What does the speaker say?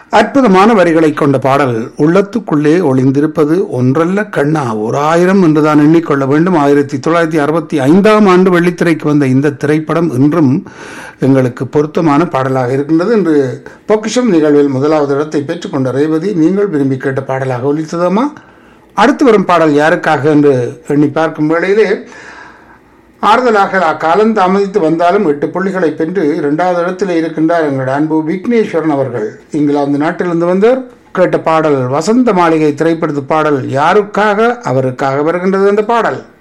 அற்புதமான வரிகளை கொண்ட பாடல் உள்ளத்துக்குள்ளே ஒளிந்திருப்பது ஒன்றல்ல கண்ணா ஓர் ஆயிரம் என்றுதான் எண்ணிக்கொள்ள வேண்டும் ஆயிரத்தி தொள்ளாயிரத்தி அறுபத்தி ஐந்தாம் ஆண்டு வெள்ளித்திரைக்கு வந்த இந்த திரைப்படம் இன்றும் எங்களுக்கு பொருத்தமான பாடலாக இருக்கின்றது என்று பொக்கிஷம் நிகழ்வில் முதலாவது இடத்தை பெற்றுக்கொண்ட ரேவதி நீங்கள் விரும்பி கேட்ட பாடலாக ஒலித்ததாமா அடுத்து வரும் பாடல் யாருக்காக என்று எண்ணி பார்க்கும் வேளையிலே ஆறுதலாக காலம் தாமதித்து வந்தாலும் எட்டு புள்ளிகளை பெற்று இரண்டாவது இடத்தில் இருக்கின்றார் எங்கள் அன்பு விக்னேஸ்வரன் அவர்கள் இங்கிலாந்து நாட்டிலிருந்து வந்தவர் கேட்ட பாடல் வசந்த மாளிகை திரைப்படத்து பாடல் யாருக்காக அவருக்காக வருகின்றது அந்த பாடல்